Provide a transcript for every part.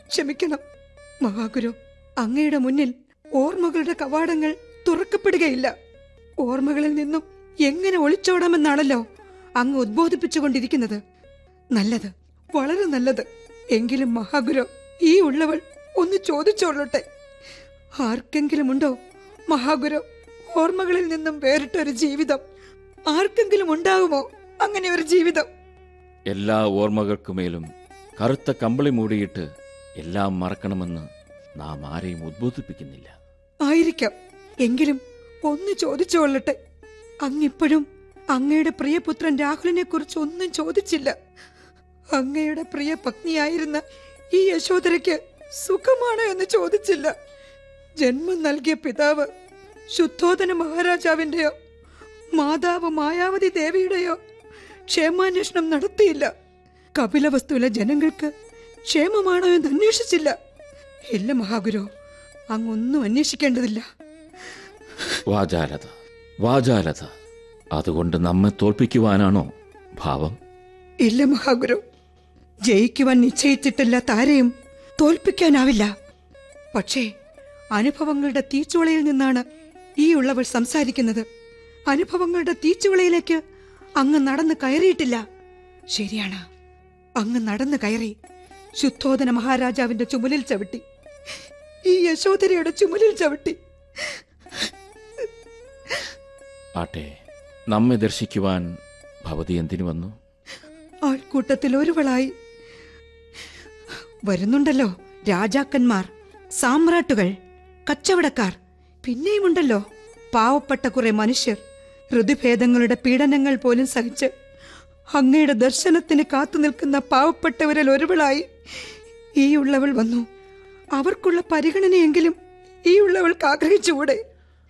ക്ഷമിക്കണം മഹാഗുരു അങ്ങയുടെ മുന്നിൽ ഓർമ്മകളുടെ കവാടങ്ങൾ തുറക്കപ്പെടുകയില്ല ഓർമ്മകളിൽ നിന്നും എങ്ങനെ ഒളിച്ചോടാമെന്നാണല്ലോ അങ്ങ് ഉദ്ബോധിപ്പിച്ചുകൊണ്ടിരിക്കുന്നത് നല്ലത് വളരെ നല്ലത് എങ്കിലും മഹാഗുരു ഈ ഉള്ളവൾ ഒന്ന് ചോദിച്ചോളട്ടെ ആർക്കെങ്കിലും ഉണ്ടോ മഹാഗുരു ഓർമ്മകളിൽ നിന്നും വേറിട്ടൊരു ജീവിതം ആർക്കെങ്കിലും ഉണ്ടാകുമോ അങ്ങനെ ഒരു ജീവിതം എല്ലാ ഓർമ്മകൾക്കുമേലും കറുത്ത കമ്പിളി മൂടിയിട്ട് എല്ലാം മറക്കണമെന്ന് നാം ആരെയും ഉദ്ബോധിപ്പിക്കുന്നില്ല ആയിരിക്കാം എങ്കിലും ഒന്ന് ചോദിച്ചോളട്ടെ അങ്ങിപ്പോഴും അങ്ങയുടെ പ്രിയപുത്രൻ രാഹുലിനെ കുറിച്ച് ഒന്നും ചോദിച്ചില്ല അങ്ങയുടെ പ്രിയ പത്നിയായിരുന്ന ഈ യശോദരയ്ക്ക് സുഖമാണോ എന്ന് ചോദിച്ചില്ല ജന്മം നൽകിയ പിതാവ് ശുദ്ധോധന മഹാരാജാവിന്റെയോ മാതാവ് മായാവതി ദേവിയുടെയോ ക്ഷേമാന്വേഷണം നടത്തിയില്ല കപിലവസ്തുവിലെ ജനങ്ങൾക്ക് ക്ഷേമമാണോ എന്ന് അന്വേഷിച്ചില്ല ഇല്ല മഹാഗുരു അങ്ങൊന്നും അന്വേഷിക്കേണ്ടതില്ല വാചാലത വാചാലത അതുകൊണ്ട് നമ്മെ തോൽപ്പിക്കുവാനാണോ ഭാവം ഇല്ല മഹാഗുരു ജയിക്കുവാൻ നിശ്ചയിച്ചിട്ടില്ലാത്ത ആരെയും തോൽപ്പിക്കാനാവില്ല പക്ഷേ അനുഭവങ്ങളുടെ തീച്ചുളയിൽ നിന്നാണ് ഈ ഉള്ളവൾ സംസാരിക്കുന്നത് അനുഭവങ്ങളുടെ തീച്ചുളയിലേക്ക് അങ്ങ് നടന്ന് കയറിയിട്ടില്ല ശരിയാണ് അങ്ങ് നടന്ന് കയറി ശുദ്ധോധന മഹാരാജാവിന്റെ ചുമലിൽ ചവിട്ടി ഈ യശോധരയുടെ ചുമലിൽ ചവിട്ടി ആട്ടെ നമ്മെ ദർശിക്കുവാൻ ഭവതി എന്തിനു വന്നു ആൾക്കൂട്ടത്തിൽ ഒരുവളായി വരുന്നുണ്ടല്ലോ രാജാക്കന്മാർ സാമ്രാട്ടുകൾ കച്ചവടക്കാർ പിന്നെയുമുണ്ടല്ലോ പാവപ്പെട്ട കുറെ മനുഷ്യർ ഋതുഭേദങ്ങളുടെ പീഡനങ്ങൾ പോലും സഹിച്ച് അങ്ങയുടെ ദർശനത്തിന് കാത്തു നിൽക്കുന്ന പാവപ്പെട്ടവരിൽ ഒരുവളായി ഈ ഉള്ളവൾ വന്നു അവർക്കുള്ള പരിഗണനയെങ്കിലും ഈ ഉള്ളവൾക്ക് ആഗ്രഹിച്ചുകൂടെ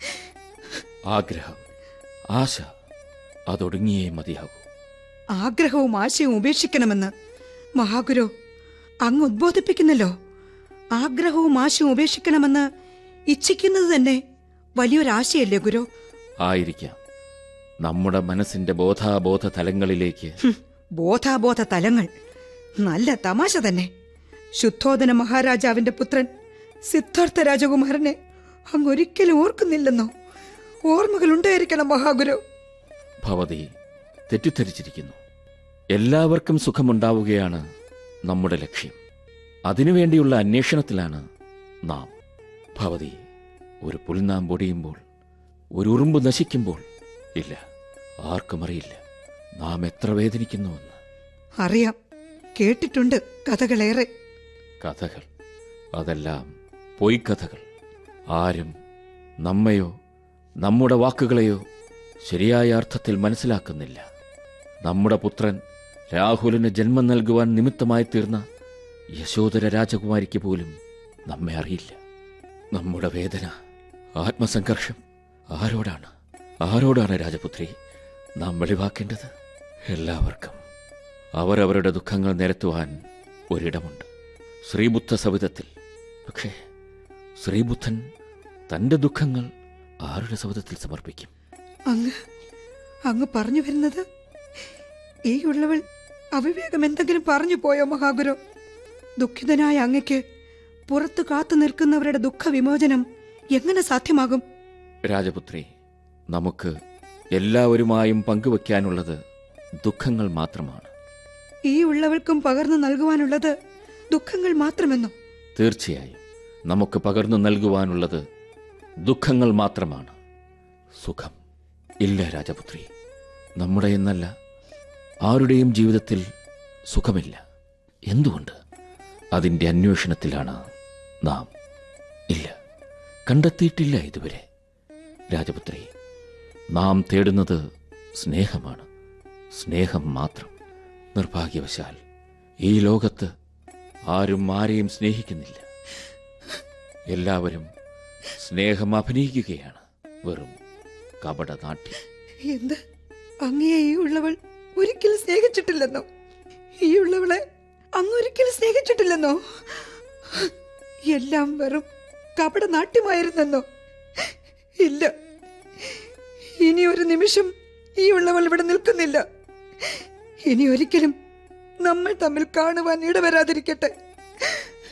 ആഗ്രഹം ആശ അതൊടുങ്ങിയേ മതിയാകൂ ആഗ്രഹവും ആശയവും ഉപേക്ഷിക്കണമെന്ന് മഹാഗുരു അങ്ങ് ഉദ്ബോധിപ്പിക്കുന്നല്ലോ ആഗ്രഹവും ആശയവും ഉപേക്ഷിക്കണമെന്ന് ഇച്ഛിക്കുന്നത് തന്നെ വലിയൊരാശയല്ലേ ഗുരു ആയിരിക്കാം നമ്മുടെ മനസ്സിന്റെ ബോധാബോധ തലങ്ങളിലേക്ക് ഹും, ബോധാബോധ തലങ്ങൾ നല്ല തമാശ തന്നെ ശുദ്ധോധന മഹാരാജാവിന്റെ പുത്രൻ സിദ്ധാർത്ഥ രാജകുമാരനെ അങ്ങ് ഒരിക്കലും ഓർക്കുന്നില്ലെന്നോ ഓർമ്മകൾ ഉണ്ടായിരിക്കണം മഹാഗുരു ഭവതി തെറ്റിദ്ധരിച്ചിരിക്കുന്നു എല്ലാവർക്കും സുഖമുണ്ടാവുകയാണ് നമ്മുടെ ലക്ഷ്യം അതിനുവേണ്ടിയുള്ള അന്വേഷണത്തിലാണ് നാം ഭവതി ഒരു പുൽനാം പൊടിയുമ്പോൾ ഒരു ഉറുമ്പ് നശിക്കുമ്പോൾ ഇല്ല ആർക്കും അറിയില്ല നാം എത്ര വേദനിക്കുന്നുവെന്ന് അറിയാം കേട്ടിട്ടുണ്ട് കഥകളേറെ കഥകൾ അതെല്ലാം പൊയ്ക്കഥകൾ ആരും നമ്മയോ നമ്മുടെ വാക്കുകളെയോ ശരിയായ അർത്ഥത്തിൽ മനസ്സിലാക്കുന്നില്ല നമ്മുടെ പുത്രൻ രാഹുലിന് ജന്മം നൽകുവാൻ നിമിത്തമായി തീർന്ന യശോധര രാജകുമാരിക്ക് പോലും നമ്മെ അറിയില്ല നമ്മുടെ വേദന ആത്മസംഘർഷം ആരോടാണ് ആരോടാണ് രാജപുത്രി നാം വെളിവാക്കേണ്ടത് എല്ലാവർക്കും അവരവരുടെ ദുഃഖങ്ങൾ നിരത്തുവാൻ ഒരിടമുണ്ട് ശ്രീബുദ്ധ സവിധത്തിൽ പക്ഷേ ശ്രീബുദ്ധൻ തന്റെ ദുഃഖങ്ങൾ ആരുടെ സവിധത്തിൽ സമർപ്പിക്കും അങ്ങ് അങ്ങ് പറഞ്ഞു വരുന്നത് ഈ ഉള്ളവൾ അവിവേകം എന്തെങ്കിലും പറഞ്ഞു പോയോ മഹാഗുരു ദുഃഖിതനായ അങ്ങയ്ക്ക് പുറത്തു കാത്തു നിൽക്കുന്നവരുടെ ദുഃഖവിമോചനം എങ്ങനെ സാധ്യമാകും രാജപുത്രി നമുക്ക് എല്ലാവരുമായും പങ്കുവയ്ക്കാനുള്ളത് ദുഃഖങ്ങൾ മാത്രമാണ് ഈ ഉള്ളവൾക്കും പകർന്നു നൽകുവാനുള്ളത് ദുഃഖങ്ങൾ മാത്രമെന്നോ തീർച്ചയായും നമുക്ക് പകർന്നു നൽകുവാനുള്ളത് ദുഃഖങ്ങൾ മാത്രമാണ് സുഖം ഇല്ല രാജപുത്രി നമ്മുടെ എന്നല്ല ആരുടെയും ജീവിതത്തിൽ സുഖമില്ല എന്തുകൊണ്ട് അതിൻ്റെ അന്വേഷണത്തിലാണ് നാം ഇല്ല കണ്ടെത്തിയിട്ടില്ല ഇതുവരെ രാജപുത്രി നാം തേടുന്നത് സ്നേഹമാണ് സ്നേഹം മാത്രം നിർഭാഗ്യവശാൽ ഈ ലോകത്ത് ആരും ആരെയും സ്നേഹിക്കുന്നില്ല എല്ലാവരും സ്നേഹം അഭിനയിക്കുകയാണ് വെറും കപട നാട്യം എന്ത് അങ്ങയെ ഈ ഉള്ളവൾ ഒരിക്കലും സ്നേഹിച്ചിട്ടില്ലെന്നോ ഈ ഉള്ളവളെ അങ്ങ് ഒരിക്കലും സ്നേഹിച്ചിട്ടില്ലെന്നോ എല്ലാം വെറും കപട നാട്യമായിരുന്നെന്നോ ഇല്ല ഇനി ഒരു നിമിഷം ഈ ഉള്ളവൾ ഇവിടെ നിൽക്കുന്നില്ല ഇനി ഒരിക്കലും നമ്മൾ തമ്മിൽ കാണുവാൻ ഇടവരാതിരിക്കട്ടെ